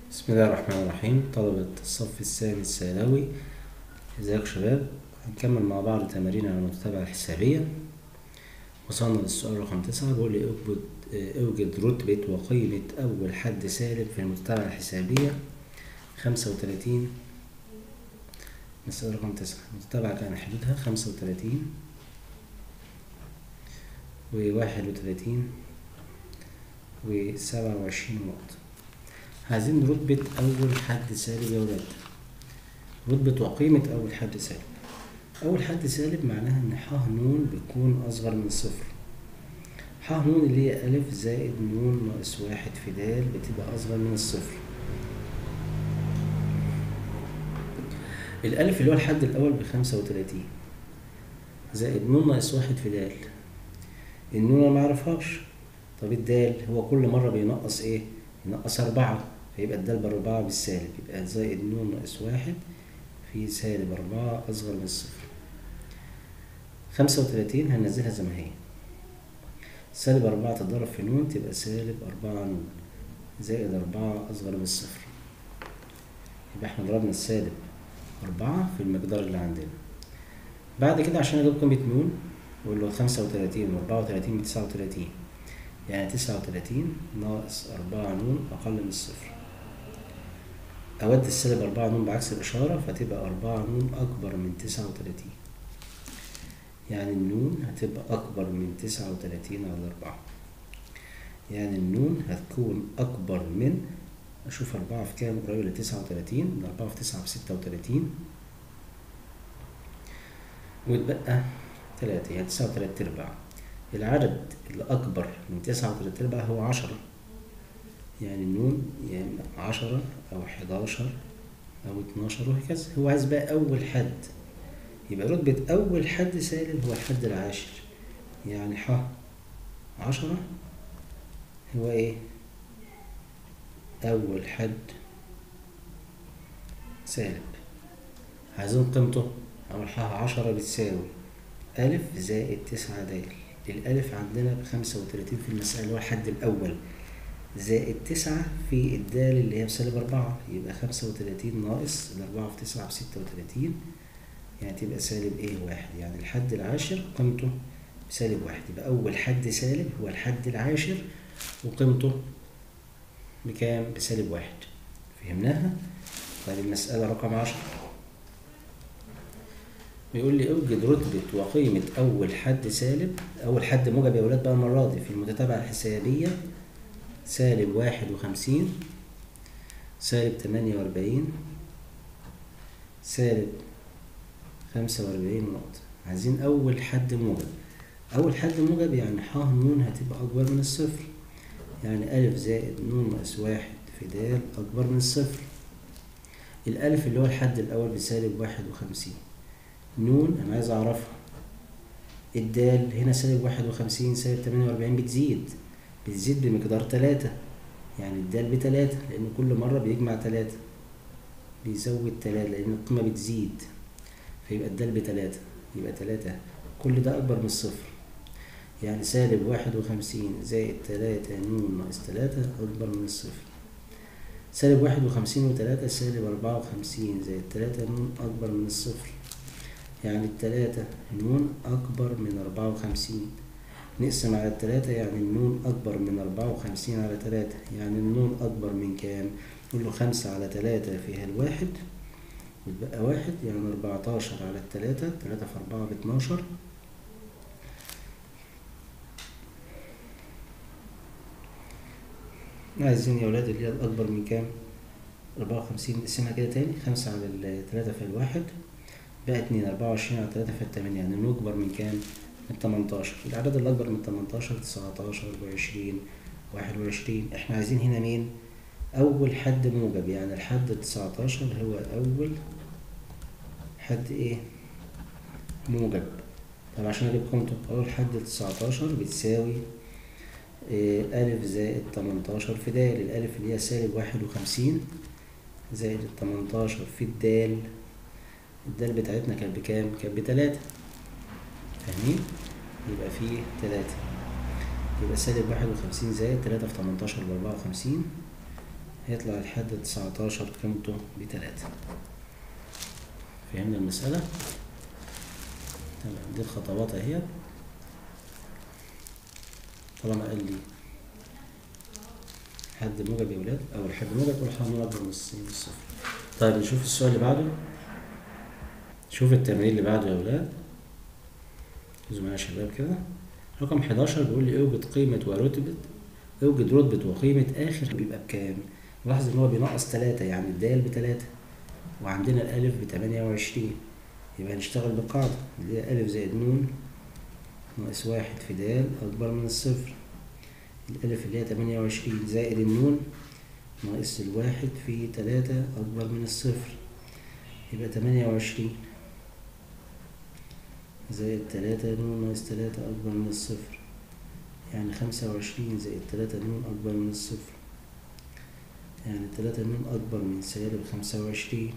بسم الله الرحمن الرحيم طلبة الصف الثاني الثانوي ازيكم شباب هنكمل مع بعض تمارين على المتتابعة الحسابية وصلنا للسؤال رقم تسعة بيقول لي اوجد اوجد رتبة وقيمة أول حد سالب في المتتابعة الحسابية خمسة وتلاتين مسألة رقم تسعة المتتابعة كان حدودها خمسة وتلاتين وواحد وتلاتين وسبعة وعشرين نقطة عايزين رتبة أول حد سالب يا ولاد رتبة وقيمة أول حد سالب أول حد سالب معناها إن ح ن بتكون أصغر من صفر ح ن اللي هي ألف زائد ن ناقص واحد في د بتبقى أصغر من الصفر الألف اللي هو الحد الأول بخمسة وتلاتين زائد ن ناقص واحد في د النون أنا معرفهاش طب الدال هو كل مرة بينقص إيه؟ ينقص أربعة فيبقى الدال بأربعة بالسالب يبقى زائد ن ناقص واحد في سالب أربعة أصغر من الصفر خمسة وتلاتين هننزلها زي ما هي سالب أربعة تتضرب في ن تبقى سالب أربعة ن زائد أربعة أصغر من الصفر يبقى احنا ضربنا السالب أربعة في المقدار اللي عندنا بعد كده عشان أجيب قيمة ن أقول له خمسة وتلاتين وأربعة وتلاتين بتسعة وتلاتين يعني تسعة وتلاتين ناقص أربعة ن أقل من الصفر أود السالب أربعة ن بعكس الإشارة فتبقى أربعة ن أكبر من تسعة وتلاتين يعني النون هتبقى أكبر من تسعة وتلاتين على أربعة يعني النون هتكون أكبر من أشوف أربعة في كام قريبة لتسعة وتلاتين أربعة في تسعة في ستة وتلاتين ويتبقى تلاتة يعني تسعة وتلات أرباع العدد اللي أكبر من تسعة وتلات أرباع هو عشرة يعني النون يا إما عشرة أو حداشر أو اتناشر وهكذا هو عايز بقى أول حد يبقى رتبة أول حد سالب هو الحد العاشر يعني ح عشرة هو إيه؟ أول حد سالب عايزين قيمته أول ح عشرة بتساوي ألف زائد تسعة د الألف عندنا بخمسة وتلاتين في المسألة اللي هو الحد الأول زائد تسعة في الدال اللي هي بسالب أربعة يبقى خمسة وتلاتين ناقص الأربعة في تسعة بستة وتلاتين يعني تبقى سالب إيه واحد يعني الحد العاشر قيمته بسالب واحد يبقى أول حد سالب هو الحد العاشر وقيمته بكام؟ بسالب واحد فهمناها؟ طيب المسألة رقم عشرة بيقول لي اوجد رتبة وقيمة أول حد سالب أول حد موجب يا ولاد بقى المرة دي في المتتابعة الحسابية سالب واحد وخمسين سالب تمانية وأربعين سالب خمسة وأربعين نقطة عايزين أول حد موجب أول حد موجب يعني ح ن هتبقى أكبر من الصفر يعني ألف زائد ن ناقص واحد في د أكبر من الصفر الألف اللي هو الحد الأول بسالب واحد وخمسين نون أنا عايز أعرفها الدال هنا سالب واحد وخمسين سالب تمانية وأربعين بتزيد بتزيد بمقدار تلاتة يعني الدال بتلاتة لأن كل مرة بيجمع تلاتة بيزود تلاتة لأن القيمة بتزيد فيبقى الدال بتلاتة يبقى تلاتة كل ده أكبر من الصفر يعني سالب واحد وخمسين زائد تلاتة ن ناقص تلاتة أكبر من الصفر سالب واحد وخمسين وتلاتة سالب أربعة وخمسين زائد تلاتة ن أكبر من الصفر يعني التلاتة ن أكبر من أربعة وخمسين نقسم على التلاتة يعني النون أكبر من أربعة وخمسين على تلاتة يعني النون أكبر من كام؟ نقول له خمسة على تلاتة فيها الواحد ويتبقى واحد يعني أربعتاشر على التلاتة تلاتة في أربعة باتناشر عايزين يا ولاد اللي هي الأكبر من كام؟ أربعة وخمسين نقسمها كده تاني خمسة على التلاتة في الواحد بقى اتنين أربعة وعشرين على تلاتة في التمانية يعني النون أكبر من كام؟ من تمنتاشر العدد اللي أكبر من تمنتاشر تسعتاشر وعشرين واحد وعشرين احنا عايزين هنا مين؟ أول حد موجب يعني الحد تسعتاشر هو أول حد إيه؟ موجب طب عشان أجيب قيمته أول حد تسعتاشر بتساوي إيه ألف زائد تمنتاشر في د الألف اللي هي سالب واحد وخمسين زائد التمنتاشر في الدال الدال بتاعتنا كانت بكام؟ كانت بتلاتة فاهمين؟ يبقى فيه تلاتة يبقى سالب واحد وخمسين زائد تلاتة في تمنتاشر بأربعة وخمسين هيطلع الحد تسعتاشر قيمته بتلاتة فهمنا المسألة؟ تمام دي الخطوات اهي طالما قال لي حد موجب يا ولاد او الحد موجب تقول حد موجب من الص- من الصفر طيب نشوف السؤال اللي بعده شوف التمرين اللي بعده يا ولاد ركزوا معايا يا شباب كده رقم 11 بيقول لي اوجد قيمة ورتبة اوجد رتبة وقيمة آخر بيبقى بكام؟ لاحظ إن هو بينقص تلاتة يعني الدال بتلاتة وعندنا الألف بتمانية وعشرين يبقى هنشتغل بالقاعدة اللي هي ألف زائد نون ناقص واحد في دال أكبر من الصفر الألف اللي هي تمانية وعشرين زائد النون ناقص الواحد في تلاتة أكبر من الصفر يبقى تمانية وعشرين زائد تلاتة نون ناقص تلاتة أكبر من الصفر يعني خمسة وعشرين زائد تلاتة نون أكبر من الصفر يعني تلاتة نون أكبر من سالب خمسة وعشرين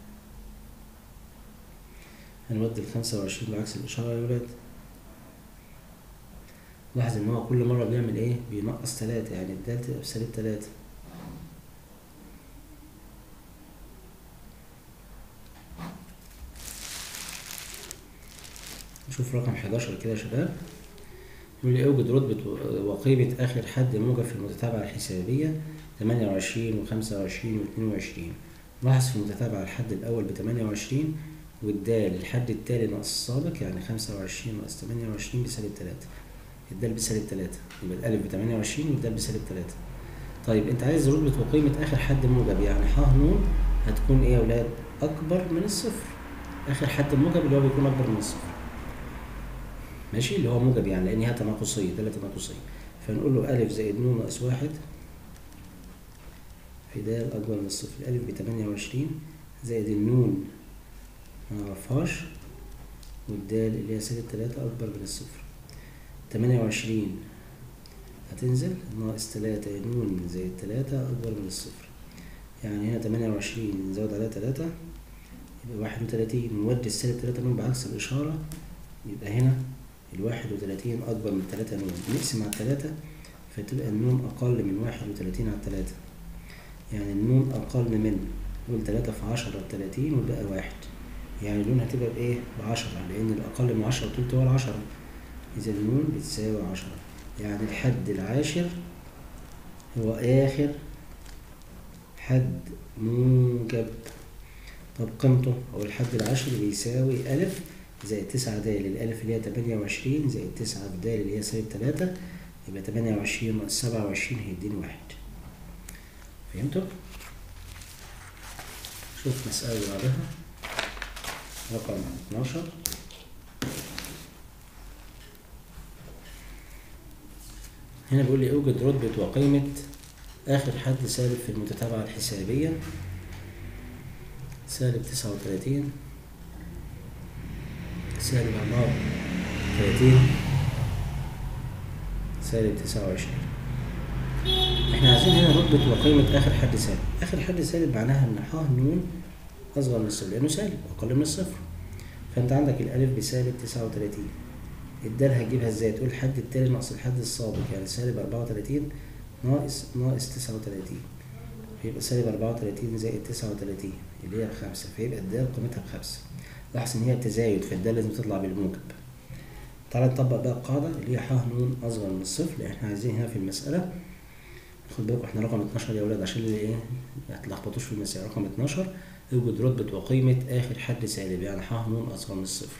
هنودي الخمسة وعشرين بعكس الإشارة يا ولاد لاحظ إن هو كل مرة بيعمل إيه؟ بينقص تلاتة يعني الدال تبقى بسالب تلاتة نشوف رقم 11 كده يا شباب يقول لي اوجد رتبة و- وقيمة آخر حد موجب في المتتابعة الحسابية 28 و25 و22 لاحظ في المتتابعة الحد الأول ب 28 والدال الحد التالي ناقص السابق يعني 25 ناقص 28 بسالب 3 الدال بسالب 3 يبقى الألف ب 28 والدال بسالب 3 طيب أنت عايز رتبة وقيمة آخر حد موجب يعني ح ن هتكون إيه يا ولاد؟ أكبر من الصفر آخر حد موجب اللي هو بيكون أكبر من الصفر ماشي اللي هو موجب يعني لان هي تناقصيه داله تناقصيه فنقول له الف زائد نون ناقص واحد في دال اكبر من الصفر الالف ب 28 زائد النون ما نعرفهاش والدال اللي هي سالب 3 اكبر من الصفر 28 هتنزل ناقص 3 نون زائد 3 اكبر من الصفر يعني هنا 28 نزود عليها 3 يبقى 31 نودي السالب 3 نون بعكس الاشاره يبقى هنا الواحد وتلاتين أكبر من تلاتة نون نقسم على التلاتة فتبقى النون أقل من واحد وتلاتين على التلاتة يعني النون أقل من نقول تلاتة في عشرة بتلاتين وبقى واحد يعني النون هتبقى بإيه؟ بعشرة لأن الأقل من عشرة تلت هو العشرة إذا النون بتساوي عشرة يعني الحد العاشر هو آخر حد موجب طب قيمته أو الحد العاشر بيساوي ألف زائد تسعة د الألف اللي هي تمانية وعشرين زائد تسعة في د اللي هي سالب تلاتة يبقى تمانية وعشرين ناقص سبعة وعشرين هيديني واحد فهمتوا؟ شوف مسألة اللي بعدها رقم اتناشر هنا بيقول لي اوجد رتبة وقيمة آخر حد سالب في المتتابعة الحسابية سالب تسعة وتلاتين سالب أربعة وتلاتين سالب تسعة وعشرين احنا عايزين هنا رتبة وقيمة آخر حد سالب آخر حد سالب معناها إن ح ن أصغر من الصفر لأنه سالب أقل من الصفر فأنت عندك الألف بسالب تسعة وتلاتين الدال هتجيبها ازاي تقول الحد التالي ناقص الحد السابق يعني سالب أربعة وتلاتين ناقص ناقص تسعة وتلاتين فيبقى سالب أربعة وتلاتين زائد تسعة وتلاتين اللي هي بخمسة فيبقى الدال قيمتها بخمسة لاحظ ان هي تزايد فالدال لازم تطلع بالموجب تعالى نطبق بقى القاعدة اللي هي ح ن أصغر من الصفر لأن احنا عايزين هنا في المسألة خد بالكم احنا رقم 12 يا ولاد عشان اللي ايه ما تلخبطوش في المسألة رقم 12 يوجد رتبة وقيمة آخر حد سالب يعني ح ن أصغر من الصفر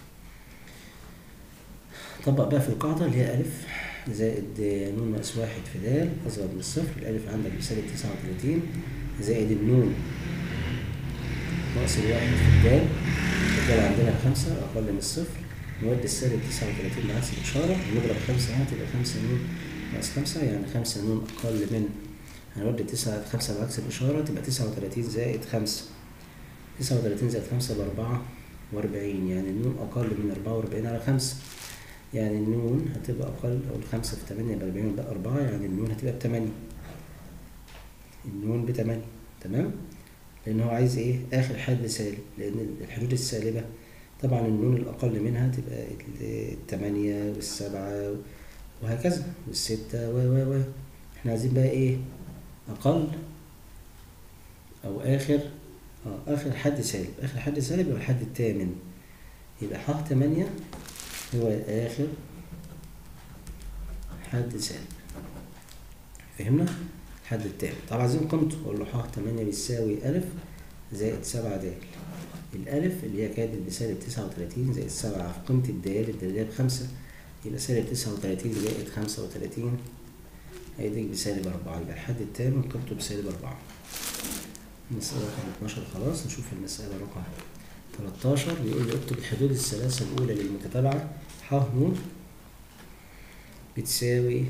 طبق بقى في القاعدة اللي هي ألف زائد ن ناقص واحد في د أصغر من الصفر الألف عندك بسالب تسعة وتلاتين زائد النون ناقص الواحد في الدال الدال عندنا بخمسة أقل من الصفر نودي السالب تسعة وتلاتين بعكس الإشارة نضرب خمسة هنا تبقى خمسة نون ناقص خمسة يعني خمسة نون أقل من هنودي تسعة خمسة بعكس الإشارة تبقى تسعة وتلاتين زائد خمسة تسعة وتلاتين زائد خمسة بأربعة وأربعين يعني النون أقل من أربعة وأربعين على خمسة يعني النون هتبقى أقل أو الخمسة في تمانية بأربعين بقى أربعة يعني النون هتبقى بتمانية النون بتمانية تمام لأن هو عايز إيه آخر حد سالب لأن الحدود السالبة طبعا النون الأقل منها تبقى التمانية والسبعة وهكذا والستة و و و احنا عايزين بقى إيه أقل أو آخر اه آخر حد سالب آخر حد سالب يبقى الحد الثامن يبقى ح تمانية هو آخر حد سالب فهمنا؟ الحد التاني طب عايزين قيمته أقول له ح تمانية بيساوي ألف زائد سبعة د الألف اللي هي كانت بسالب تسعة وتلاتين زائد سبعة في قيمة الدال الدالية بخمسة يبقى سالب تسعة وتلاتين زائد خمسة وتلاتين هيديك بسالب أربعة يبقى الحد التامن قيمته بسالب أربعة المسألة رقم اتناشر خلاص نشوف المسألة رقم تلاتاشر بيقول لي اكتب الحدود الثلاثة الأولى للمتتابعة ح ن بتساوي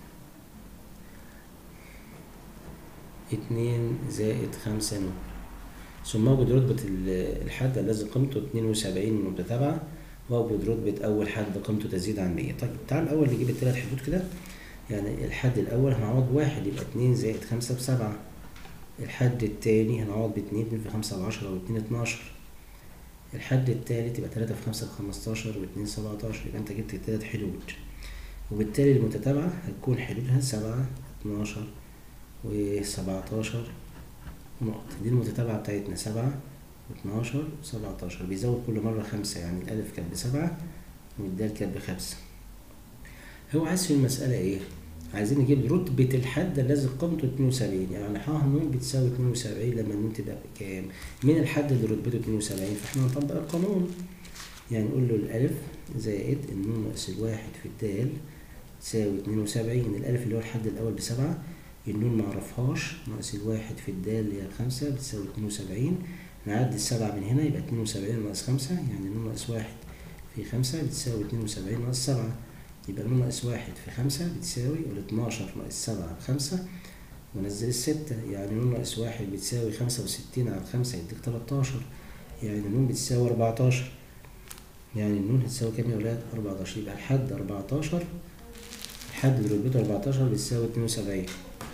اتنين زائد خمسة ن ثم اوجد رتبة ال- الحد الذي قيمته اتنين وسبعين متتابعة واوجد رتبة أول حد قيمته تزيد عن مية طيب تعال الأول نجيب التلات حدود كده يعني الحد الأول هنعوض واحد يبقى اتنين زائد خمسة بسبعة الحد التاني هنعوض باتنين اتنين في خمسة بعشرة واتنين اتناشر الحد التالت يبقى تلاتة في خمسة بخمستاشر واتنين سبعتاشر يبقى انت جبت التلات حدود وبالتالي المتتابعة هتكون حدودها سبعة اتناشر وسبعتاشر نقط دي المتتابعة بتاعتنا سبعة واتناشر وسبعتاشر بيزود كل مرة خمسة يعني الألف كانت بسبعة والدال كانت بخمسة هو عايز في المسألة إيه؟ عايزين نجيب رتبة الحد الذي قيمته 72 يعني ح ن بتساوي 72 لما النون تبقى بكام؟ مين الحد اللي رتبته 72 فاحنا هنطبق القانون يعني نقول له الألف زائد النون ناقص الواحد في الدال تساوي 72 الألف اللي هو الحد الأول بسبعة النون معرفهاش ناقص الواحد في الدال اللي هي الخمسة بتساوي 72 نعدي السبعة من هنا يبقى 72 ناقص خمسة يعني النون ناقص واحد في خمسة بتساوي 72 ناقص سبعة يبقى النون ناقص واحد في خمسة بتساوي الاتناشر ناقص سبعة بخمسة ونزل الستة يعني النون ناقص واحد بتساوي خمسة وستين على خمسة يديك تلاتاشر يعني النون بتساوي أربعتاشر يعني النون هتساوي كام يا ولاد؟ أربعتاشر يبقى الحد أربعتاشر الحد اللي رتبته أربعتاشر بتساوي اتنين وسبعين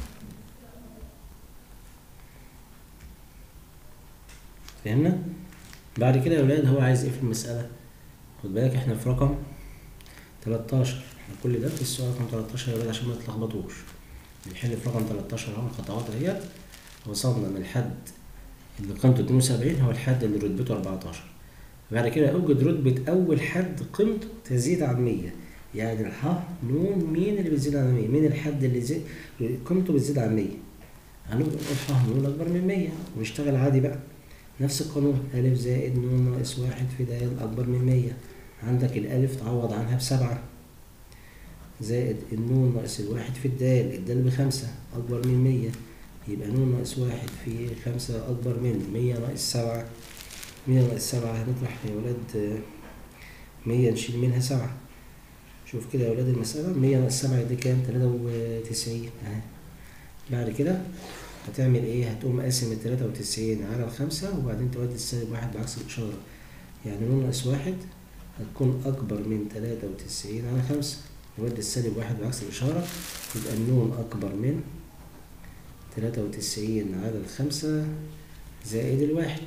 فهمنا؟ بعد كده يا ولاد هو عايز ايه في المسألة؟ خد بالك احنا في رقم 13 احنا كل ده في السؤال رقم 13 يا ولاد عشان ما تتلخبطوش بنحل في رقم 13 اهو الخطوات اهيت وصلنا من الحد اللي قيمته 72 هو الحد اللي رتبته 14 بعد كده اوجد رتبة أول حد قيمته تزيد عن 100 يعني الح نون مين اللي بتزيد عن 100 مين الحد اللي زي قيمته بتزيد عن 100 هنقول ح نون أكبر من 100 ونشتغل عادي بقى نفس القانون ألف زائد نون ناقص واحد في د أكبر من 100 عندك الألف تعوض عنها بسبعة زائد النون ناقص الواحد في الدال الدال بخمسة أكبر من مية يبقى نون ناقص واحد في خمسة أكبر من مية ناقص سبعة مية ناقص سبعة هنطرح يا ولاد آه، مية نشيل منها سبعة شوف كده يا ولاد المسألة مية ناقص سبعة دي كام تلاتة وتسعين أهي بعد كده هتعمل ايه هتقوم قاسم التلاتة وتسعين على الخمسة وبعدين تودي السالب واحد بعكس الإشارة يعني نون ناقص واحد هتكون أكبر من تلاتة وتسعين على خمسة نودي السالب واحد بعكس الإشارة يبقى النون أكبر من تلاتة وتسعين على الخمسة زائد الواحد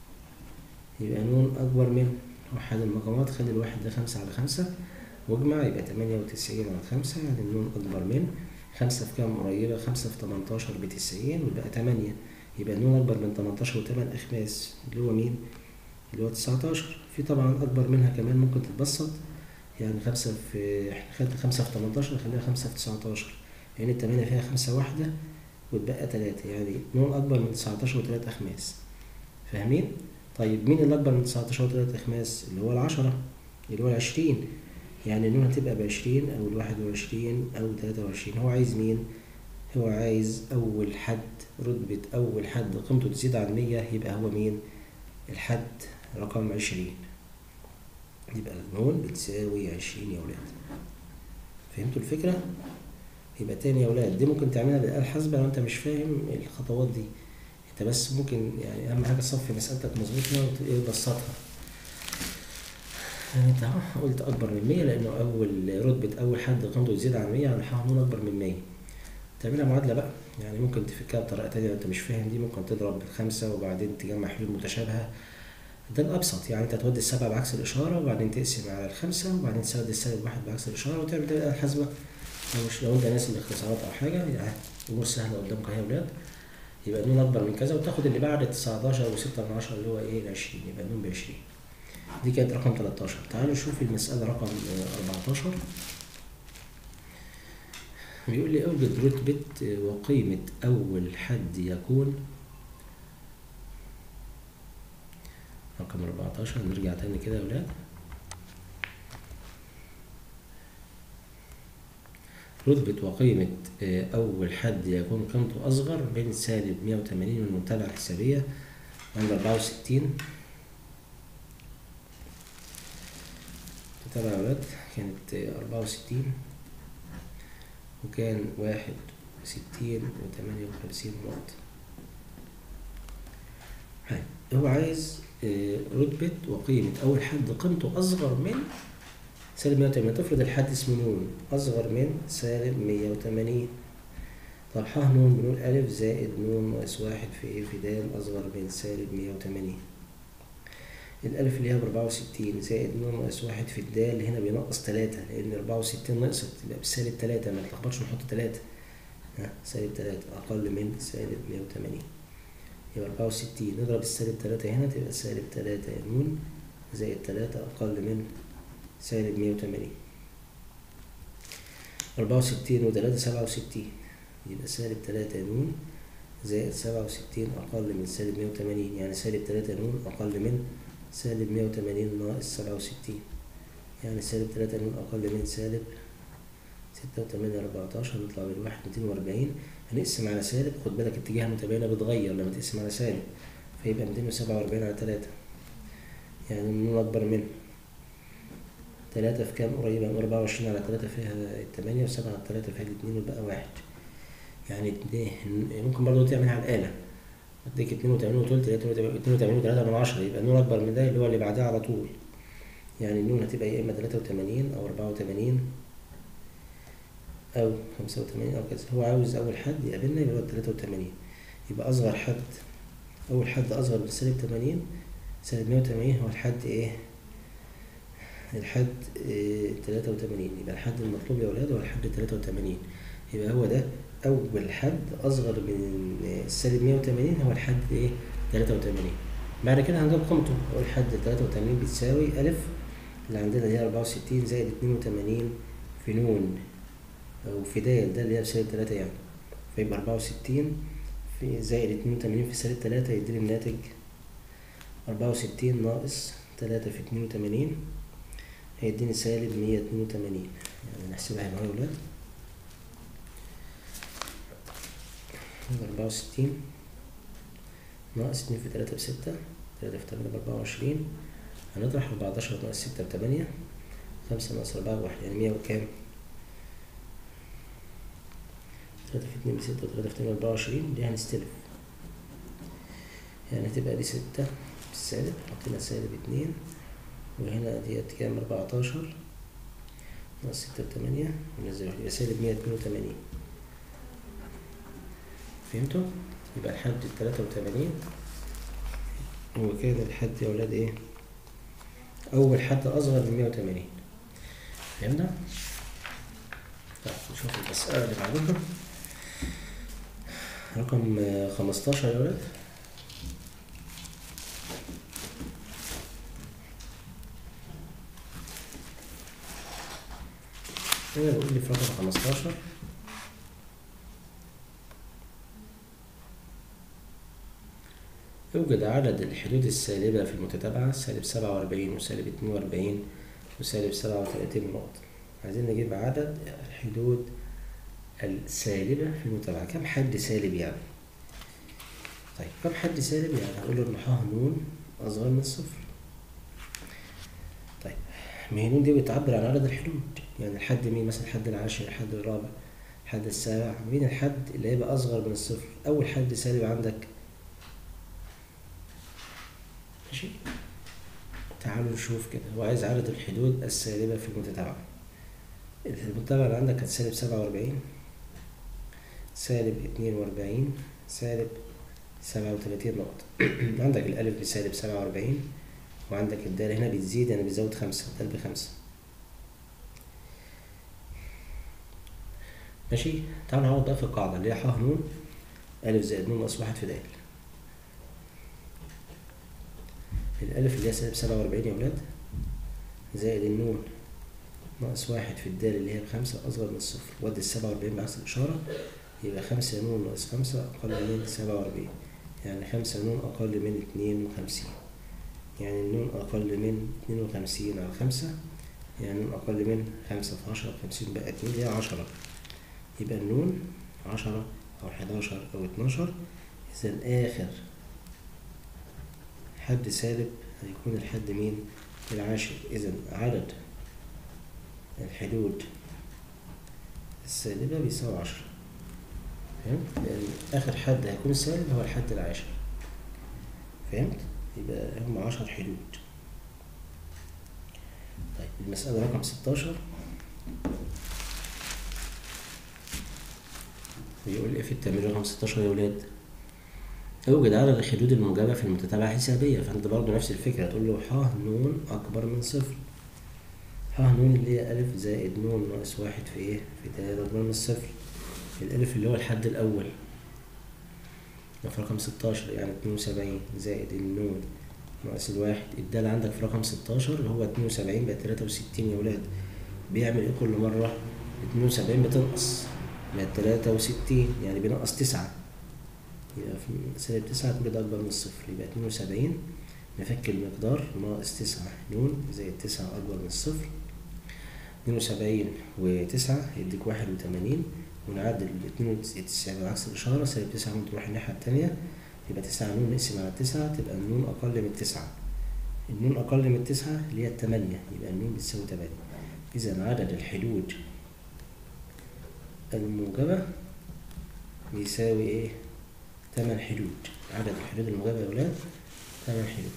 يبقى نون أكبر من وحد المقامات خلي الواحد ده خمسة على خمسة واجمع يبقى تمانية وتسعين على خمسة يعني النون أكبر من خمسة في كام قريبة خمسة في تمنتاشر بتسعين ويبقى تمانية يبقى النون أكبر من تمنتاشر وتمن أخماس اللي هو مين؟ اللي هو تسعتاشر في طبعا أكبر منها كمان ممكن تتبسط يعني خمسة في احنا خدنا خمسة في تمنتاشر نخليها خمسة في تسعتاشر يعني التمانية فيها خمسة واحدة وتبقى تلاتة يعني نون أكبر من تسعتاشر وتلات أخماس فاهمين؟ طيب مين اللي أكبر من تسعتاشر وتلات أخماس؟ اللي هو العشرة اللي هو العشرين يعني النون هتبقى بعشرين أو الواحد وعشرين أو تلاتة وعشرين هو عايز مين؟ هو عايز أول حد رتبة أول حد قيمته تزيد عن مية يبقى هو مين؟ الحد رقم عشرين يبقى النون بتساوي عشرين يا ولاد فهمتوا الفكرة؟ يبقى تاني يا ولاد دي ممكن تعملها بالآلة الحاسبة لو أنت مش فاهم الخطوات دي أنت بس ممكن يعني أهم حاجة تصفي مسألتك مظبوطة وتبسطها أنت أهو قلت أكبر من مية لأنه أول رتبة أول حد قيمته تزيد عن مية يعني ح نون أكبر من مية تعملها معادلة بقى يعني ممكن تفكها بطريقة تانية لو أنت مش فاهم دي ممكن تضرب بالخمسة وبعدين تجمع حلول متشابهة ده الأبسط يعني أنت تودي السبعة بعكس الإشارة وبعدين تقسم على الخمسة وبعدين تساوي السالب واحد بعكس الإشارة وتعمل ده بالآلة الحاسبة لو مش لو أنت ناسي الاختصارات أو حاجة يعني أمور سهلة قدامك أهي يا ولاد يبقى النون أكبر من كذا وتاخد اللي بعد 19 وستة من عشرة اللي هو إيه العشرين يبقى النون بعشرين دي كانت رقم 13 تعالوا نشوف المسألة رقم آه، 14 بيقول لي أوجد رتبة آه، وقيمة أول حد يكون رقم 14 نرجع تاني كده يا ولاد رتبة وقيمة آه، أول حد يكون قيمته أصغر بين سالب 180 من المنتدى الحسابية عند 64 تتابع يا ولاد كانت آه، 64 وكان واحد وستين وتمانية وخمسين نقطة هاي هو عايز آه، رتبة وقيمة أول حد قيمته أصغر من سالب 180 تفرض الحد اسمه نون أصغر من سالب 180 طب ح نون بنقول ألف زائد نون ناقص واحد في إيه في د أصغر من سالب 180 الألف اللي هي بأربعة وستين زائد نون ناقص واحد في الدال هنا بينقص تلاتة لأن أربعة وستين نقصت يبقى بسالب تلاتة ما نتلخبطش نحط تلاتة ها سالب تلاتة أقل من سالب مية وتمانين يبقى أربعة وستين نضرب السالب تلاتة هنا تبقى سالب تلاتة نون زائد تلاتة أقل من سالب مية وتمانين أربعة وستين وتلاتة سبعة وستين يبقى سالب تلاتة نون زائد سبعة وستين أقل من سالب مية وتمانين يعني سالب تلاتة نون أقل من سالب مية وتمانين ناقص سبعة وستين يعني سالب تلاتة نون أقل من سالب ستة وتمانية أربعتاشر نطلع بالواحد ميتين وأربعين هنقسم على سالب خد بالك اتجاه متباينة بتغير لما تقسم على سالب فيبقى ميتين وسبعة وأربعين على تلاتة يعني النون أكبر من تلاتة في كام قريبة من أربعة وعشرين على تلاتة فيها التمانية وسبعة على تلاتة فيها الاتنين وبقى واحد يعني اتنين ممكن برضه تعملها على الآلة اديك اتنين وتمانين وتلت اتنين وتمانين وتلاتة من عشرة يبقى النون أكبر من ده اللي هو اللي بعدها على طول يعني النون هتبقى يا إما تلاتة وتمانين أو أربعة وتمانين أو خمسة وتمانين أو كذا هو عاوز أول حد يقابلنا يبقى هو التلاتة وتمانين يبقى أصغر حد أول حد أصغر من سالب تمانين سالب مية وتمانين هو الحد إيه؟ الحد إيه تلاتة وتمانين يبقى الحد المطلوب يا ولاد هو الحد تلاتة وتمانين يبقى هو ده أول حد أصغر من السالب مية وتمانين هو الحد إيه تلاتة وتمانين بعد كده هنجيب قيمته أول حد تلاتة وتمانين بتساوي ألف اللي عندنا اللي هي أربعة وستين زائد اتنين وتمانين في نون أو في د ده اللي هي بسالب تلاتة يعني فيبقى أربعة وستين في زائد اتنين وتمانين في سالب تلاتة يديني الناتج أربعة وستين ناقص تلاتة في اتنين وتمانين هيديني سالب مية اتنين وتمانين يعني نحسبها هنا يا ولاد أربعة وستين ناقص اتنين في تلاتة بستة تلاتة في تمانية بأربعة وعشرين هنطرح أربعتاشر ناقص ستة بتمانية خمسة ناقص أربعة بواحد يعني مية وكام؟ تلاتة في اتنين بستة وتلاتة في تمانية أربعة وعشرين دي هنستلف يعني هتبقى دي ستة بالسالب حطينا سالب اتنين وهنا ديت كام أربعتاشر ناقص ستة وتمانية وننزل واحد يبقى سالب مية اتنين وتمانين فهمتوا؟ يبقى الحد التلاتة وتمانين هو كان الحد يا ولاد ايه؟ أول حد أصغر من مية وتمانين فهمنا؟ طيب نشوف المسألة اللي بعدها رقم خمستاشر يا ولاد هنا بيقول لي في رقم خمستاشر يوجد عدد الحدود السالبة في المتتابعة سالب سبعة وأربعين وسالب اتنين وأربعين وسالب سبعة وتلاتين نقطة عايزين نجيب عدد الحدود السالبة في المتابعة كم حد سالب يعني؟ طيب كم حد سالب يعني هقول له إن ح نون أصغر من الصفر طيب ما هي نون دي بتعبر عن عدد الحدود يعني الحد مين مثلا الحد العاشر الحد الرابع الحد السابع مين الحد اللي هيبقى أصغر من الصفر أول حد سالب عندك ماشي تعالوا نشوف كده هو عايز عدد الحدود السالبة في المتتابعة المتتابعة اللي عندك كانت سالب سبعة وأربعين سالب اتنين وأربعين سالب سبعة وتلاتين نقطة عندك الألف بسالب سبعة وأربعين وعندك الدال هنا بتزيد يعني بتزود خمسة الدال بخمسة ماشي تعالوا نعوض بقى في القاعدة اللي هي ح نون ألف زائد نون ناقص واحد في دال الألف اللي هي سالب سبعة وأربعين يا ولاد زائد النون ناقص واحد في الدال اللي هي بخمسة أصغر من الصفر ودي السبعة وأربعين بعكس الإشارة يبقى خمسة نون ناقص خمسة أقل من سبعة وأربعين يعني خمسة نون أقل من اتنين وخمسين يعني النون أقل من اتنين وخمسين على خمسة يعني النون أقل من خمسة في عشرة خمسين بقى اتنين اللي هي عشرة يبقى النون عشرة أو حداشر أو اتناشر إذا آخر حد سالب هيكون الحد مين؟ العاشر إذا عدد الحدود السالبة بيساوي عشرة فهمت؟ لأن آخر حد هيكون سالب هو الحد العاشر فهمت؟ يبقى هم عشر حدود طيب المسألة رقم ستاشر بيقول ايه في التمرين رقم ستاشر يا ولاد؟ اوجد عدد الحدود الموجبة في المتتابعة حسابية فانت برضه نفس الفكرة هتقول له ح نون أكبر من صفر ح نون اللي هي ألف زائد نون ناقص واحد في ايه؟ في تلاتة أكبر من الصفر الألف اللي هو الحد الأول ده في رقم ستاشر يعني اتنين وسبعين زائد النون ناقص الواحد الدال عندك في رقم ستاشر اللي هو اتنين وسبعين بقى تلاتة وستين يا ولاد بيعمل ايه كل مرة؟ اتنين وسبعين بتنقص بقت تلاتة وستين يعني بينقص تسعة يبقى في سالب تسعة كل ده أكبر من الصفر يبقى اتنين وسبعين نفك المقدار ناقص تسعة نون زائد تسعة أكبر من الصفر اتنين وسبعين وتسعة يديك واحد وتمانين ونعدل اتنين وتسعين بعكس الإشارة سالب تسعة نون تروح الناحية التانية يبقى تسعة نون نقسم على تسعة تبقى النون أقل من التسعة النون أقل من التسعة اللي هي التمانية يبقى النون بتساوي تمانية إذا عدد الحدود الموجبة بيساوي إيه؟ تمن حدود عدد الحدود الموجبة يا ولاد تمن حدود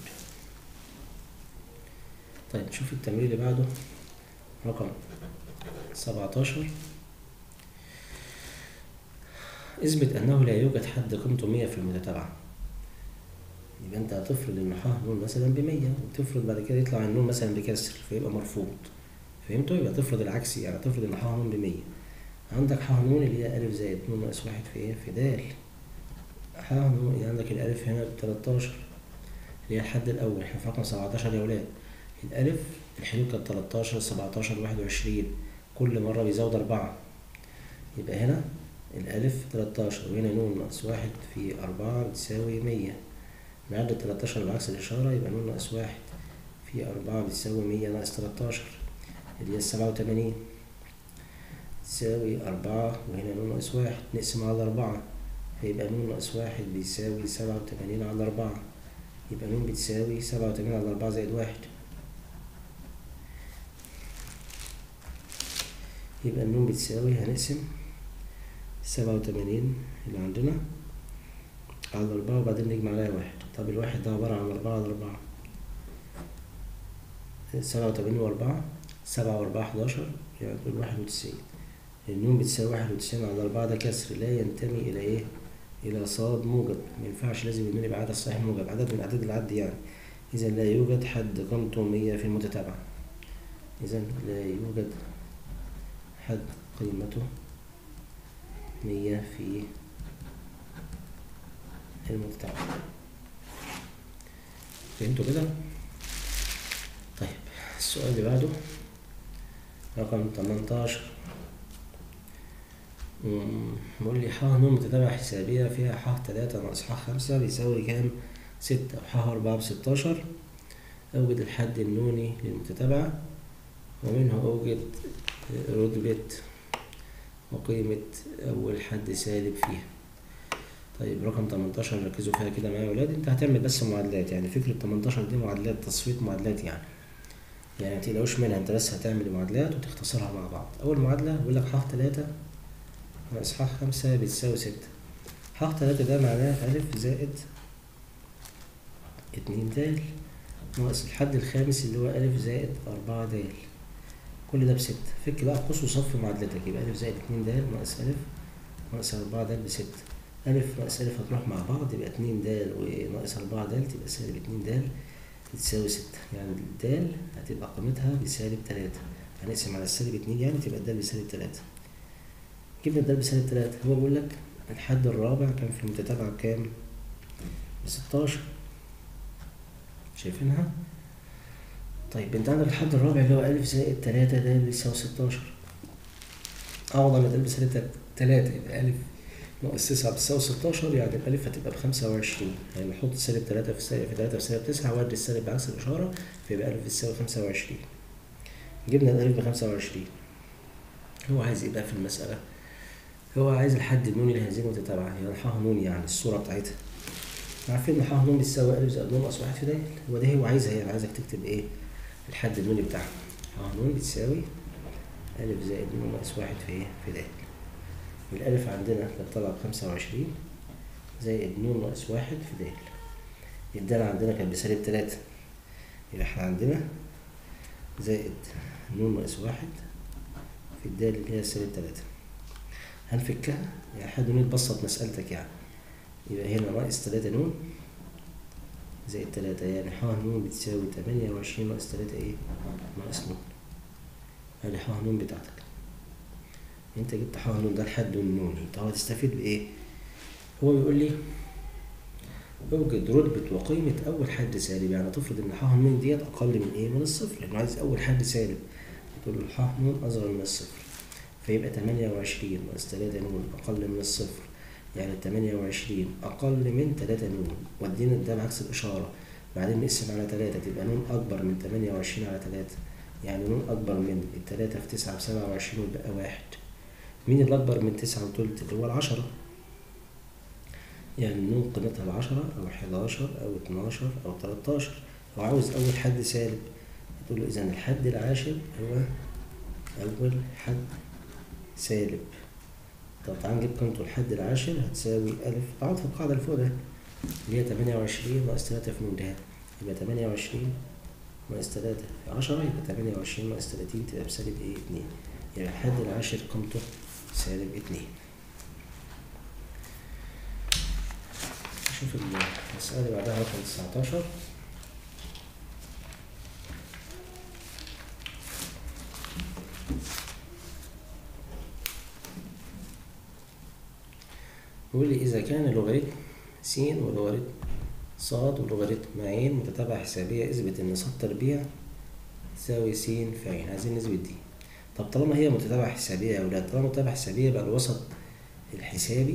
طيب نشوف التمرين اللي بعده رقم سبعتاشر اثبت أنه لا يوجد حد قيمته مية في المتتابعة يبقى أنت هتفرض إن ح نون مثلا بمية وتفرض بعد كده يطلع النون مثلا بكسر فيبقى مرفوض فهمتوا؟ يبقى تفرض العكس يعني تفرض إن ح نون بمية عندك ح نون اللي هي ألف زائد نون ناقص واحد في إيه؟ في دال ح نون يعني عندك الألف هنا بتلاتاشر اللي هي الحد الأول احنا في رقم سبعتاشر يا ولاد الألف الحدود كانت تلاتاشر سبعتاشر واحد وعشرين كل مرة بيزود أربعة يبقى هنا الألف تلاتاشر وهنا نون ناقص واحد في أربعة بتساوي مية نعدل تلاتاشر بعكس الإشارة يبقى نون ناقص واحد في أربعة بتساوي مية ناقص تلاتاشر اللي هي السبعة وتمانين تساوي أربعة وهنا نون ناقص واحد نقسم على أربعة فيبقى نون ناقص واحد بيساوي سبعة وتمانين على أربعة يبقى نون بتساوي سبعة وتمانين على أربعة زائد واحد يبقى النون بتساوي هنقسم سبعة وتمانين اللي عندنا على أربعة وبعدين نجمع عليها واحد طب الواحد ده عبارة عن أربعة على أربعة سبعة وتمانين وأربعة سبعة وأربعة حداشر يعني تقول واحد وتسعين النون بتساوي واحد وتسعين على أربعة ده كسر لا ينتمي إلى إيه؟ إلى صاد موجب مينفعش لازم النون يبقى عدد صحيح موجب عدد من أعداد العد يعني إذا لا يوجد حد قيمته مية في المتتابعة إذا لا يوجد حد قيمته مية في المتتابعة فهمتوا كده؟ طيب السؤال اللي بعده رقم تمنتاشر بيقول لي ح نون متتابعة حسابية فيها ح تلاتة ناقص ح خمسة بيساوي كام؟ ستة وح أربعة بستاشر أوجد الحد النوني للمتتابعة ومنه أوجد رتبة وقيمة أول حد سالب فيها طيب رقم 18 ركزوا فيها كده معايا يا ولاد انت هتعمل بس معادلات يعني فكرة 18 دي معادلات تصفية معادلات يعني يعني متقلقوش منها انت بس هتعمل معادلات وتختصرها مع بعض أول معادلة بيقول لك ح تلاتة ناقص ح خمسة بتساوي ستة ح تلاتة ده معناه ألف زائد اتنين دال ناقص الحد الخامس اللي هو ألف زائد أربعة دال كل ده بستة فك بقى قوس وصف معادلتك يبقى ألف زائد اتنين دال ناقص ألف ناقص أربعة دال بستة ألف ناقص ألف هتروح مع بعض يبقى اتنين دال وناقص أربعة دال تبقى سالب اتنين دال بتساوي ستة يعني الدال هتبقى قيمتها بسالب تلاتة هنقسم على السالب اتنين يعني تبقى الدال بسالب تلاتة جبنا الدال بسالب تلاتة هو بيقول لك الحد الرابع كان في المتتابعة بكام؟ بستاشر شايفينها؟ طيب انت عندك الحد الرابع اللي هو ألف زائد تلاتة ده بيساوي ستاشر أعوض عن الألف زائد تلاتة يبقى ألف ناقص تسعة بتساوي ستاشر يعني الألف هتبقى بخمسة وعشرين يعني نحط سالب تلاتة في سالب في تلاتة في سالب تسعة وأدي السالب بعكس الإشارة فيبقى ألف بتساوي خمسة وعشرين جبنا الألف بخمسة وعشرين هو عايز إيه بقى في المسألة؟ هو عايز الحد النوني لهذه المتتابعة يعني ح نون يعني الصورة بتاعتها عارفين إن ح نون بتساوي ألف زائد نون ناقص واحد في د هو ده هو عايزها يعني عايزك تكتب إيه؟ الحد النوني بتاعها ح نون بتساوي ألف زائد نون ناقص واحد في إيه؟ في د الألف عندنا كانت طالعة بخمسة وعشرين زائد نون ناقص واحد في د الدال عندنا كانت بسالب تلاتة يبقى احنا عندنا زائد نون ناقص واحد في الدال اللي هي سالب تلاتة هنفكها يعني حد نون تبسط مسألتك يعني يبقى هنا ناقص تلاتة نون زائد تلاتة يعني ح نون بتساوي تمانية وعشرين ناقص تلاتة ايه ناقص نون ادي ح نون بتاعتك انت جبت ح نون ده الحد النوني انت هو هتستفيد بايه هو بيقول لي اوجد رتبة وقيمة أول حد سالب يعني تفرض إن ح نون ديت أقل من إيه؟ من الصفر لأنه عايز أول حد سالب تقول له ح نون أصغر من الصفر فيبقى تمانية وعشرين ناقص تلاتة نون أقل من الصفر يعني تمانية وعشرين أقل من تلاتة نون ودينا ده بعكس الإشارة بعدين نقسم على تلاتة تبقى نون أكبر من تمانية وعشرين على تلاتة يعني نون أكبر من التلاتة في تسعة بسبعة وعشرين ويبقى واحد مين اللي أكبر من تسعة وتلت اللي هو العشرة يعني النون قيمتها العشرة أو حداشر أو اتناشر أو تلاتاشر هو عاوز أول حد سالب تقول له إذا الحد العاشر هو أول حد سالب طب تعال نجيب قيمته الحد العاشر هتساوي ألف أقعد في القاعدة اللي فوق ده اللي هي تمانية وعشرين ناقص تلاتة في نون ده يبقى تمانية وعشرين ناقص تلاتة في عشرة يبقى تمانية وعشرين ناقص تلاتين تبقى بسالب إيه اتنين يبقى الحد العاشر قيمته سالب اتنين شوف المسألة اللي بعدها رقم تسعتاشر بيقول لي إذا كان لوغاريتم س ولوغاريتم ص ولوغاريتم عين متتابعة حسابية اثبت إن ص تربيع تساوي س في عين عايزين نثبت دي طب طالما هي متتابعة حسابية يا ولاد طالما متتابعة حسابية يبقى الوسط الحسابي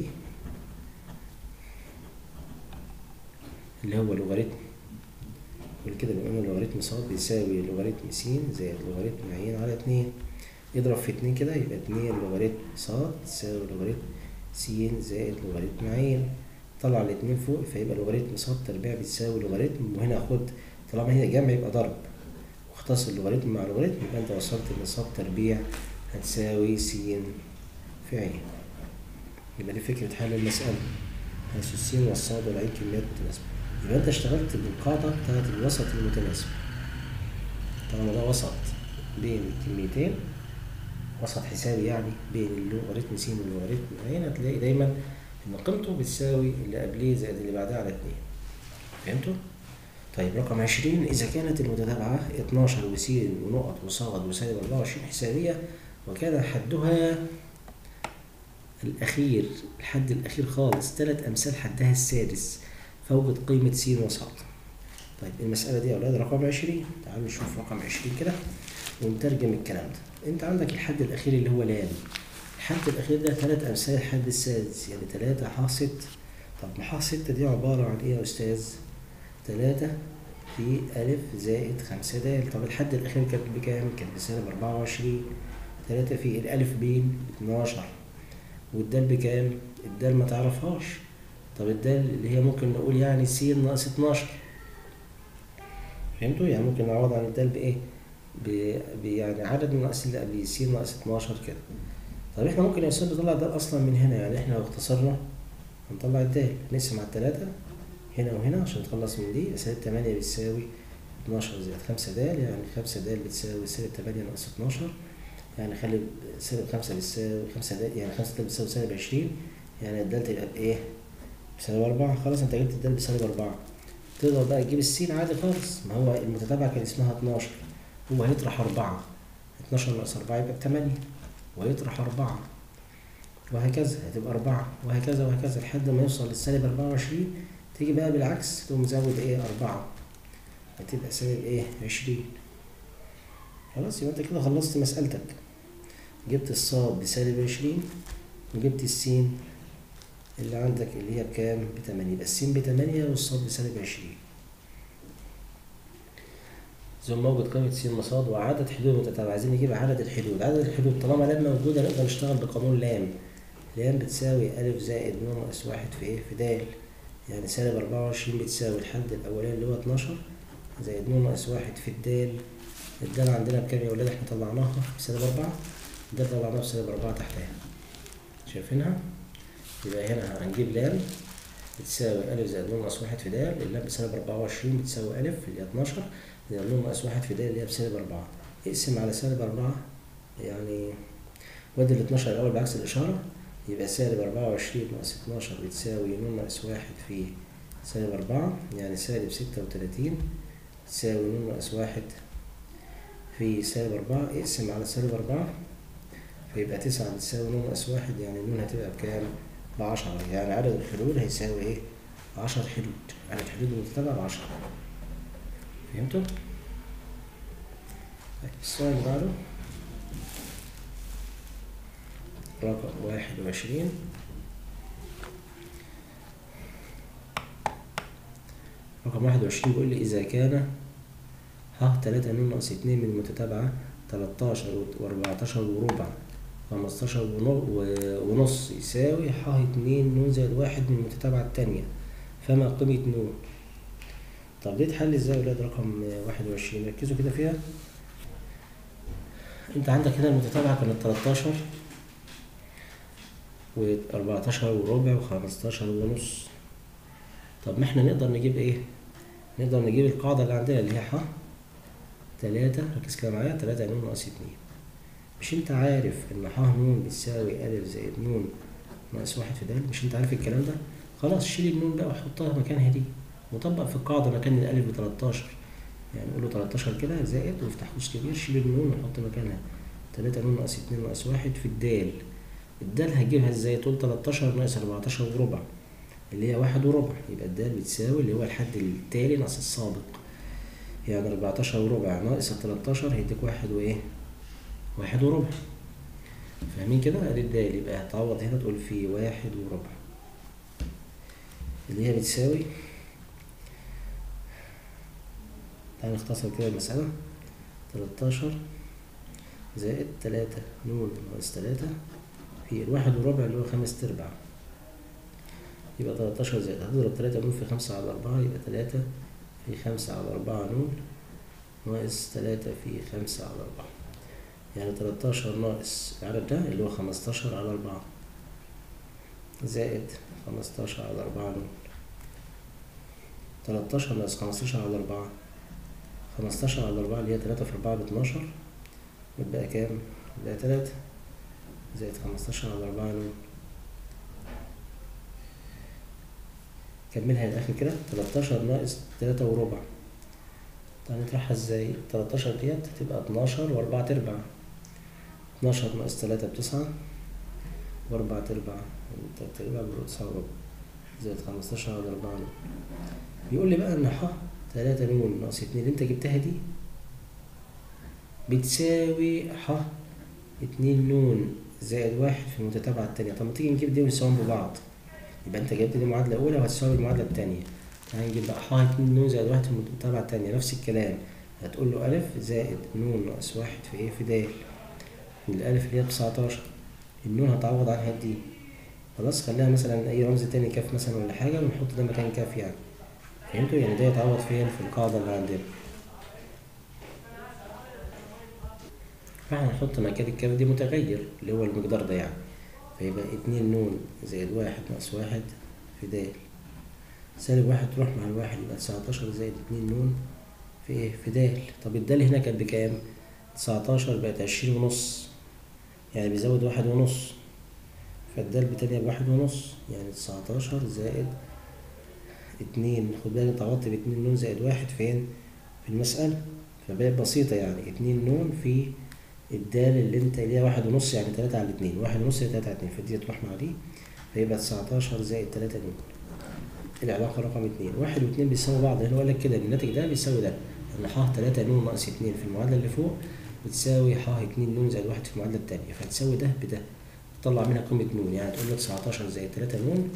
اللي هو لوغاريتم يقول كده بما ان لوغاريتم ص بيساوي لوغاريتم س زائد لوغاريتم ع على اتنين يضرب في اتنين كده يبقى اتنين لوغاريتم ص تساوي لوغاريتم س زائد لوغاريتم ع طلع الاتنين فوق فيبقى لوغاريتم ص تربيع بتساوي لوغاريتم وهنا خد طالما هي جمع يبقى ضرب واختصر لوغاريتم مع لوغاريتم يبقى انت وصلت ان ص تربيع هتساوي س في ع يبقى دي فكرة حل المسألة حيث السين والصاد والعين كميات متناسبة يبقى انت اشتغلت بالقاعدة بتاعت الوسط المتناسب طالما ده وسط بين كميتين وسط حسابي يعني بين اللوغاريتم س واللوغاريتم ع هتلاقي دايما ان قيمته بتساوي اللي قبليه زائد اللي بعدها على اتنين فهمتوا؟ طيب رقم عشرين إذا كانت المتتابعة اتناشر وس ونقط وصاد وسالب أربعة وعشرين حسابية وكان حدها الأخير الحد الأخير خالص تلات أمثال حدها السادس فوجد قيمة س وصاد طيب المسألة دي يا أولاد رقم عشرين تعالوا نشوف رقم عشرين كده ونترجم الكلام ده أنت عندك الحد الأخير اللي هو لام الحد الأخير ده تلات أمثال الحد السادس يعني تلاتة ح ستة طب ما ح ستة دي عبارة عن إيه يا أستاذ؟ تلاتة في ألف زائد خمسة د طب الحد الأخير كانت بكام؟ كانت بسالب أربعة وعشرين تلاتة في الألف بين اتناشر والدال بكام؟ الدال ما تعرفهاش طب الدال اللي هي ممكن نقول يعني س ناقص اتناشر فهمتوا؟ يعني ممكن نعوض عن الدال بإيه؟ ب يعني عدد الناقص اللي قبليه س ناقص اتناشر كده طب احنا ممكن يا أستاذ نطلع الدال أصلا من هنا يعني احنا لو اختصرنا هنطلع الدال نقسم على التلاتة هنا وهنا عشان نتخلص من دي سالب تمانية بتساوي اتناشر زائد خمسة د يعني خمسة د بتساوي سالب تمانية ناقص اتناشر يعني خلي سالب خمسة بتساوي خمسة د يعني خمسة د بتساوي سالب عشرين يعني الدال تبقى بإيه؟ بسالب أربعة خلاص أنت جبت الدال بسالب أربعة تقدر بقى تجيب السين عادي خالص ما هو المتتابعة كان اسمها اتناشر هو هيطرح أربعة اتناشر ناقص أربعة يبقى بتمانية ويطرح أربعة وهكذا هتبقى أربعة وهكذا وهكذا لحد ما يوصل للسالب أربعة وعشرين تيجي بقى بالعكس تقوم مزود إيه أربعة هتبقى سالب إيه عشرين خلاص يبقى أنت كده خلصت مسألتك جبت الصاد بسالب عشرين وجبت السين اللي عندك اللي هي بكام؟ بتمانية يبقى السين بتمانية والصاد بسالب عشرين ثم موجود قيمة س مصاد وعدد حدود متتابعة عايزين نجيب عدد الحدود عدد الحدود طالما لام موجودة نقدر نشتغل بقانون لام لام بتساوي ألف زائد ن ناقص واحد في إيه في د يعني سالب أربعة وعشرين بتساوي الحد الأولاني اللي هو اتناشر زائد ن ناقص واحد في الدال الدال عندنا بكام يا ولاد احنا طلعناها بسالب أربعة الدال طلعناها بسالب أربعة تحتها شايفينها؟ يبقى هنا هنجيب لام بتساوي ألف زائد ن ناقص واحد في د اللام بسالب أربعة وعشرين بتساوي ألف اللي هي اتناشر زائد ن ناقص واحد في د اللي هي بسالب أربعة اقسم على سالب أربعة يعني ودي ال 12 الأول بعكس الإشارة يبقى سالب أربعة وعشرين ناقص اتناشر بتساوي ن ناقص واحد في سالب أربعة يعني سالب ستة وتلاتين تساوي ن ناقص واحد في سالب أربعة اقسم على سالب أربعة فيبقى تسعة بتساوي ن ناقص واحد يعني النون هتبقى بكام؟ بعشرة يعني عدد الحلول هيساوي ايه؟ عشر حدود عدد الحدود المتتابعة بعشرة فهمتوا؟ السؤال اللي بعده رقم واحد وعشرين رقم واحد وعشرين بيقول لي إذا كان ها تلاتة ن ناقص اتنين من المتتابعة تلاتاشر وأربعتاشر وربع خمستاشر ونص يساوي ح اتنين ن زائد واحد من المتتابعة التانية فما قيمة ن طب دي تحل ازاي يا ولاد رقم واحد وعشرين ركزوا كده فيها انت عندك هنا المتتابعة كانت تلاتاشر وأربعتاشر وربع وخمستاشر ونص طب ما احنا نقدر نجيب ايه؟ نقدر نجيب القاعدة اللي عندنا اللي هي ح تلاتة ركز كده معايا تلاتة ن ناقص اتنين مش انت عارف ان ح ن بتساوي ألف زائد ن ناقص واحد في د مش انت عارف الكلام ده؟ خلاص شيل النون بقى وحطها مكانها دي وطبق في القاعدة مكان الألف بتلاتاشر يعني قول له تلاتاشر كده زائد وافتح قوس كبير شيل النون وحط مكانها تلاتة ن ناقص اتنين ناقص واحد في الدال الدال هتجيبها ازاي تقول تلاتاشر ناقص أربعتاشر وربع اللي هي واحد وربع يبقى الدال بتساوي اللي هو الحد التالي ناقص السابق يعني أربعتاشر وربع ناقص التلاتاشر هيديك واحد وإيه واحد وربع فاهمين كده ادي الدال يبقى هتعوض هنا تقول في واحد وربع اللي هي بتساوي تعالى نختصر كده المسألة تلاتاشر زائد تلاتة نون ناقص تلاتة في الواحد وربع اللي هو خمس تربع يبقى تلاتاشر زائد هتضرب تلاتة نون في خمسة على أربعة يبقى تلاتة في خمسة على أربعة نون ناقص تلاتة في خمسة على أربعة يعني تلاتاشر ناقص العدد ده اللي هو خمستاشر على أربعة زائد خمستاشر على أربعة نون تلاتاشر ناقص خمستاشر على أربعة خمستاشر على أربعة اللي هي تلاتة في أربعة باتناشر يبقى كام؟ يبقى تلاتة زائد خمستاشر على أربعة نون كملها للآخر كده تلاتاشر ناقص تلاتة وربع طب نطرحها ازاي؟ تلاتاشر ديت هتبقى اتناشر وأربعة تربع اتناشر ناقص تلاتة بتسعة وأربعة تربع تلات أرباع بيبقوا تسعة وربع زائد خمستاشر على أربعة نون بيقول لي بقى إن ح تلاتة نون ناقص اتنين اللي أنت جبتها دي بتساوي ح اتنين نون زائد واحد في المتتابعة التانية طب ما تيجي نجيب دي ونساويهم ببعض يبقى انت جبت دي المعادلة الأولى وهتساوي المعادلة التانية تعالى نجيب بقى ح اتنين نون زائد واحد في المتتابعة التانية نفس الكلام هتقول له ألف زائد نون ناقص واحد في إيه في د الألف اللي هي تسعتاشر النون هتعوض عنها دي خلاص خليها مثلا أي رمز تاني كاف مثلا ولا حاجة ونحط ده مكان كاف يعني فهمتوا يعني ده يتعوض فين في القاعدة اللي عندنا فاحنا نحط مكان الكاف دي متغير اللي هو المقدار ده يعني فيبقى اتنين نون زائد واحد ناقص واحد في د سالب واحد تروح مع الواحد يبقى تسعتاشر زائد اتنين نون في ايه في د طب الدال هنا كانت بكام؟ تسعتاشر بقت عشرين ونص يعني بيزود واحد ونص فالدال بتانية بواحد ونص يعني تسعتاشر زائد اتنين خد بالك انت عوضت باتنين نون زائد واحد فين؟ في المسألة فبقت بسيطة يعني اتنين نون في الدال اللي انت اللي هي واحد ونص يعني تلاتة على اتنين واحد ونص هي تلاتة على اتنين فدي تروح مع دي فيبقى تسعتاشر زائد تلاتة نون العلاقة رقم اتنين واحد واتنين بيساووا بعض هنا قال لك كده الناتج ده بيساوي ده ان ح تلاتة نون ناقص اتنين في المعادلة اللي فوق بتساوي ح اتنين نون زائد واحد في المعادلة التانية فتساوي ده بده تطلع منها قيمة نون يعني تقول له تسعتاشر زائد تلاتة نون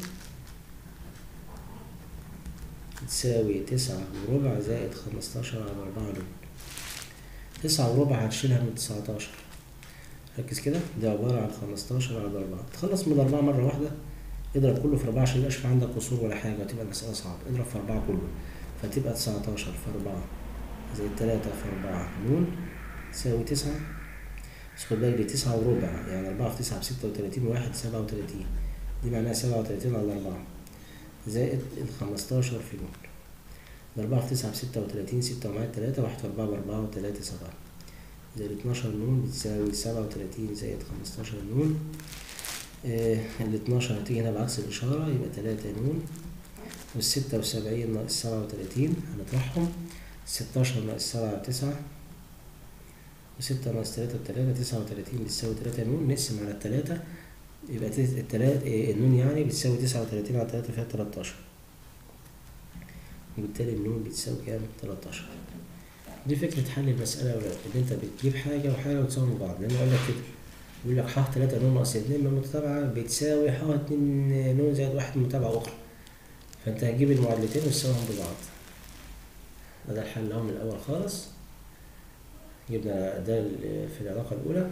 تساوي تسعة وربع زائد خمستاشر على أربعة نون تسعة وربع هتشيلها من تسعتاشر ركز كده دي عبارة عن خمستاشر على أربعة تخلص من الأربعة مرة واحدة اضرب كله في أربعة عشان ميبقاش في عندك قصور ولا حاجة وتبقى المسألة صعبة اضرب في أربعة كله فتبقى تسعتاشر في أربعة زائد تلاتة في أربعة نون تساوي تسعة بس خد بالك دي تسعة وربع يعني أربعة في تسعة بستة وتلاتين واحد سبعة وتلاتين دي معناها سبعة وتلاتين على أربعة زائد الخمستاشر في نون الأربعة في تسعة بستة وتلاتين ستة ومعايا تلاتة واحد في أربعة بأربعة وتلاتة سبعة زائد اتناشر نون بتساوي سبعة وتلاتين زائد خمستاشر نون آه الاتناشر هتيجي هنا بعكس الإشارة يبقى تلاتة نون والستة وسبعين ناقص سبعة وتلاتين هنطرحهم ستاشر ناقص سبعة تسعة وستة ناقص تلاتة بتلاتة تسعة وتلاتين بتساوي تلاتة نون نقسم على التلاتة يبقى تس- التلات إيه، النون يعني بتساوي تسعة وتلاتين على تلاتة فيها تلاتاشر وبالتالي النون بتساوي كام؟ تلاتاشر دي فكرة حل المسألة يا ولاد إن أنت بتجيب حاجة وحاجة وتساوي بعض لأنه قال لك كده يقول لك ح تلاتة نون ناقص اتنين من المتتابعة بتساوي ح اتنين نون زائد واحد من متابعة أخرى فأنت هتجيب المعادلتين وتساويهم ببعض ده الحل أهو من الأول خالص جبنا ده ال- في العلاقة الأولى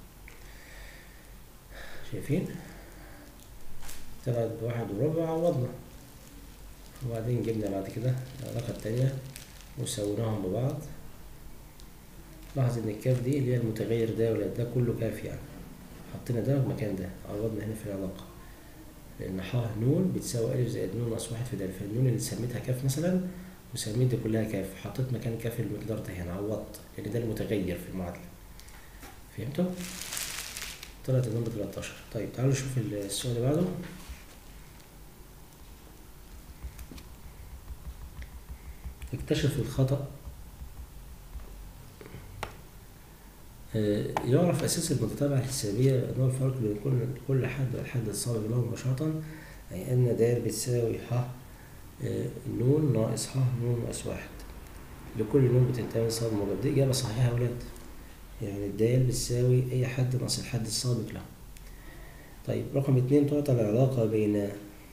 شايفين طلعت بواحد وربع عوضنا وبعدين جبنا بعد كده العلاقة التانية وسويناهم ببعض لاحظ ان الكاف دي اللي هي المتغير ده ولا ده كله كاف يعني حطينا ده مكان ده عوضنا هنا في العلاقة لأن ح نون بتساوي ألف زائد نون ناقص واحد في ده فالنون اللي سميتها كاف مثلا وسميت دي كلها كاف حطيت مكان كاف المقدار ده هنا عوضت لأن ده المتغير في المعادلة فهمتوا؟ طلعت النون ب 13 طيب تعالوا نشوف السؤال اللي بعده اكتشف الخطأ آه، يعرف أساس المتتابعة الحسابية أنه الفرق بين كل كل حد والحد السابق له مباشرة أي أن د بتساوي ح آه، نون ناقص ح نون ناقص واحد لكل نون بتنتهي من صاد موجب دي إجابة صحيحة يا ولاد يعني الدال بتساوي أي حد ناقص الحد السابق له طيب رقم اتنين تعطى العلاقة بين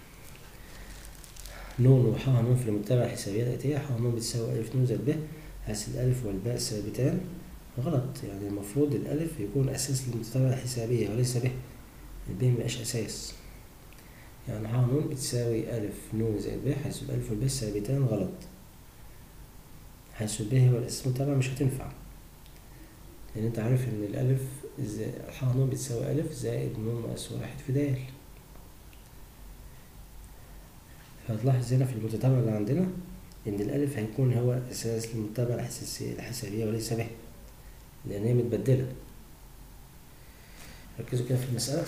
نون وح نون في المتابعة الحسابية الآتية ح نون بتساوي ألف نون زائد ب حيث الألف والباء ثابتان غلط يعني المفروض الألف يكون أساس للمتتابعة الحسابية وليس به الب مبقاش أساس يعني ح نون بتساوي ألف نون زائد ب حيث الألف والباء ثابتان غلط حيث ب هو الأساس المتابعة مش هتنفع لأن أنت عارف إن الألف زا- ح نون بتساوي ألف زائد نون ناقص واحد في د فهتلاحظ هنا في المتتابعة اللي عندنا إن الألف هيكون هو أساس للمتابعة الحساسية الحسابية وليس به لأن هي متبدلة ركزوا كده في المسألة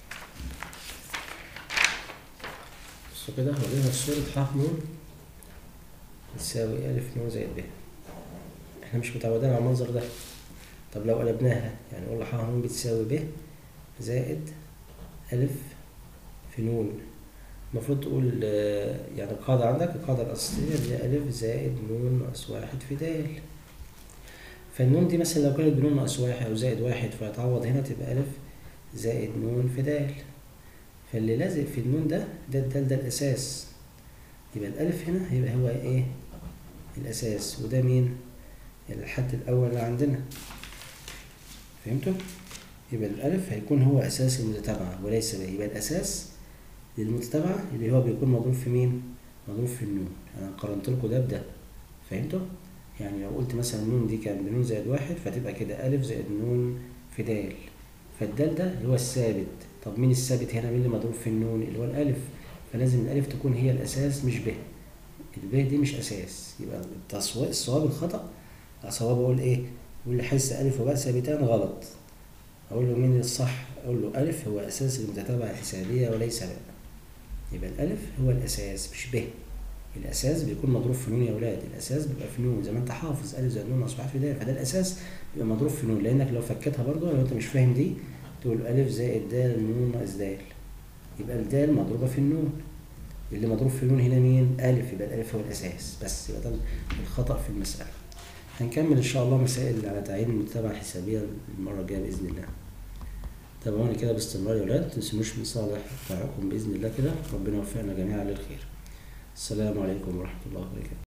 بصوا كده ورينا صورة ح نون تساوي ألف نون زائد ب احنا مش متعودين على المنظر ده طب لو قلبناها يعني نقول ح نون بتساوي ب زائد ألف في نون المفروض تقول آه، يعني القاعدة عندك القاعدة الأساسية اللي هي ألف زائد نون ناقص واحد في د فالنون دي مثلا لو كانت بنون ناقص واحد أو زائد واحد فهتعوض هنا تبقى ألف زائد نون في د فاللي لازق في النون ده ده ده, ده الأساس يبقى الألف هنا هيبقى هو إيه الأساس وده مين الحد الأول اللي عندنا فهمتوا؟ يبقى الألف هيكون هو أساس المتتابعة وليس به يبقى الأساس للمتتابعة اللي هو بيكون مضروب في مين؟ مضروب في النون أنا قارنت لكم ده بده فهمتوا؟ يعني لو قلت مثلا النون دي كان بنون زائد واحد فتبقى كده ألف زائد نون في د فالدال ده اللي هو الثابت طب مين الثابت هنا مين اللي مضروب في النون اللي هو الألف فلازم الألف تكون هي الأساس مش ب الب دي مش أساس يبقى التصوير الصواب الخطأ صواب أقول إيه؟ أقول حيث ألف وباء ثابتان غلط أقول له مين الصح؟ أقول له ألف هو أساس المتتابعة الحسابية وليس باء يبقى الألف هو الأساس مش ب الاساس بيكون مضروب في نون يا اولاد الاساس بيبقى في نون زي ما انت حافظ الف زائد نون ناقص واحد في د فده الاساس بيبقى مضروب في نون لانك لو فكيتها برضه لو انت مش فاهم دي تقول الف زائد د نون ناقص د يبقى الدال مضروبه في النون اللي مضروب في النون هنا مين الف يبقى الالف هو الاساس بس يبقى ده الخطا في المساله هنكمل ان شاء الله مسائل على تعيين المتابعه الحسابيه المره الجايه باذن الله تابعوني كده باستمرار يا ولاد متنسونوش من صالح دعائكم باذن الله كده ربنا يوفقنا جميعا للخير السلام عليكم ورحمه الله وبركاته